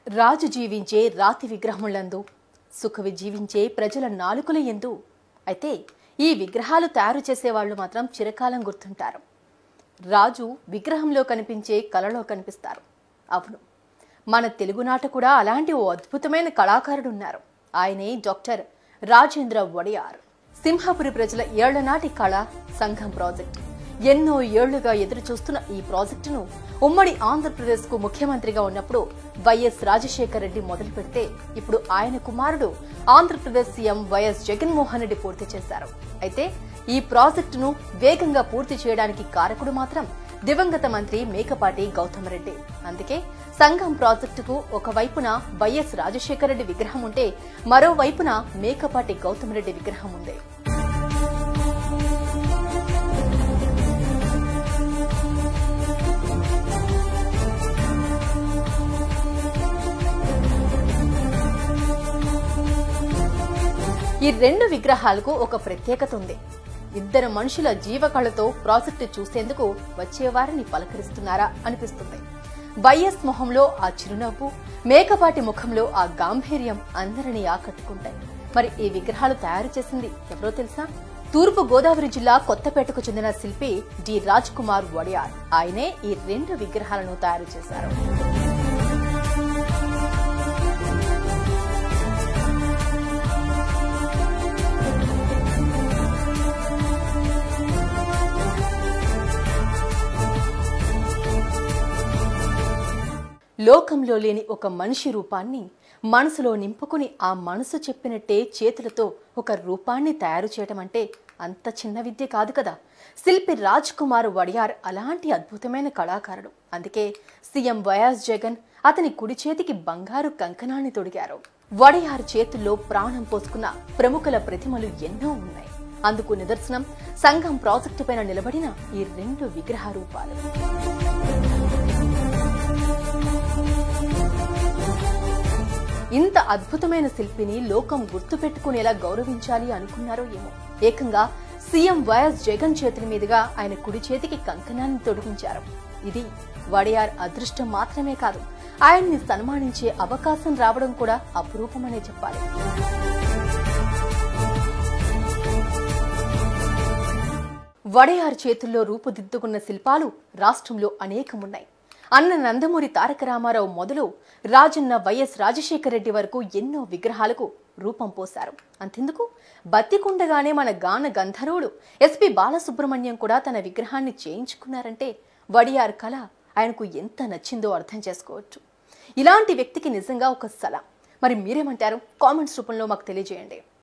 రాజు జీవించే రాతి విగ్రహములందు సుఖవి జీవించే ప్రజల నాలుకల ఎందు అయితే ఈ విగ్రహాలు తయారు చేసేవాళ్ళు మాత్రం చిరకాలం గుర్తుంటారు రాజు విగ్రహంలో కనిపించే కళలో కనిపిస్తారు అవును మన తెలుగునాట కూడా అలాంటి ఓ అద్భుతమైన కళాకారుడు ఉన్నారు ఆయనే డాక్టర్ రాజేంద్ర వడియార్ సింహాపురి ప్రజల ఏళ్ల నాటి కళ సంఘం ప్రాజెక్ట్ ఎన్నో ఏళ్లుగా ఎదురు చూస్తున్న ఈ ప్రాజెక్టును ఉమ్మడి ఆంధ్రప్రదేశ్ కు ముఖ్యమంత్రిగా ఉన్నప్పుడు వైఎస్ రాజశేఖర రెడ్డి మొదలు పెడితే ఇప్పుడు ఆయన కుమారుడు ఆంధ్రప్రదేశ్ సీఎం వైఎస్ జగన్మోహన్ రెడ్డి పూర్తి చేశారు అయితే ఈ ప్రాజెక్టును వేగంగా పూర్తి చేయడానికి కారకుడు మాత్రం దివంగత మంత్రి మేకపాటి గౌతమ్ రెడ్డి అందుకే సంఘం ప్రాజెక్టుకు ఒకవైపున వైఎస్ రాజశేఖర రెడ్డి విగ్రహం ఉంటే మరోవైపున మేకపాటి గౌతమ్ రెడ్డి విగ్రహం ఉంది ఈ రెండు విగ్రహాలకు ఒక ప్రత్యేకత ఉంది ఇద్దరు మనుషుల జీవకళతో ప్రాజెక్టు చూసేందుకు వచ్చేవారిని పలకరిస్తున్నారా అనిపిస్తుంది వైఎస్ మొహంలో ఆ చిరునవ్వు మేకపాటి ముఖంలో ఆ గాంభీర్యం అందరినీ ఆకట్టుకుంటాయి మరి ఈ విగ్రహాలు తయారు చేసింది ఎవరో తెలుసా తూర్పు గోదావరి జిల్లా కొత్తపేటకు చెందిన శిల్పి డి రాజ్ కుమార్ వడియార్ ఆయనే ఈ రెండు విగ్రహాలను తయారు చేశారు లోకంలో లేని ఒక మనిషి రూపాన్ని మనసులో నింపుకుని ఆ మనసు చెప్పినట్టే చేతులతో ఒక రూపాన్ని తయారు చేయటం అంటే అంత చిన్న విద్య కాదు కదా శిల్పి రాజ్ కుమార్ వడియార్ అలాంటి అద్భుతమైన కళాకారుడు అందుకే సీఎం వైఎస్ జగన్ అతని కుడి చేతికి బంగారు కంకణాన్ని తొడిగారు వడియార్ చేతుల్లో ప్రాణం పోసుకున్న ప్రముఖుల ప్రతిమలు ఎన్నో ఉన్నాయి అందుకు నిదర్శనం సంఘం ప్రాజెక్టు పైన నిలబడిన ఈ రెండు విగ్రహ రూపాలు ఇంత అద్భుతమైన శిల్పిని లోకం గుర్తుపెట్టుకునేలా గౌరవించాలి అనుకున్నారో ఏమో ఏకంగా సీఎం వైఎస్ జగన్ చేతుల మీదుగా ఆయన కుడి చేతికి కంకణాన్ని తొడిగించారు ఇది వడియార్ అదృష్టం మాత్రమే కాదు ఆయన్ని సన్మానించే అవకాశం రావడం కూడా అపురూపమనే చెప్పాలి వడయార్ చేతుల్లో రూపుదిద్దుకున్న శిల్పాలు రాష్ట్రంలో అనేకమున్నాయి అన్న నందమూరి తారక రామారావు మొదలు రాజన్న వైఎస్ రాజశేఖర రెడ్డి వరకు ఎన్నో విగ్రహాలకు రూపం పోశారు అంతెందుకు బతికుండగానే మన గాన గంధర్వుడు ఎస్పి బాలసుబ్రహ్మణ్యం కూడా తన విగ్రహాన్ని చేయించుకున్నారంటే వడియార్ కళ ఆయనకు ఎంత నచ్చిందో అర్థం చేసుకోవచ్చు ఇలాంటి వ్యక్తికి నిజంగా ఒక సలాం మరి మీరేమంటారు కామెంట్స్ రూపంలో మాకు తెలియజేయండి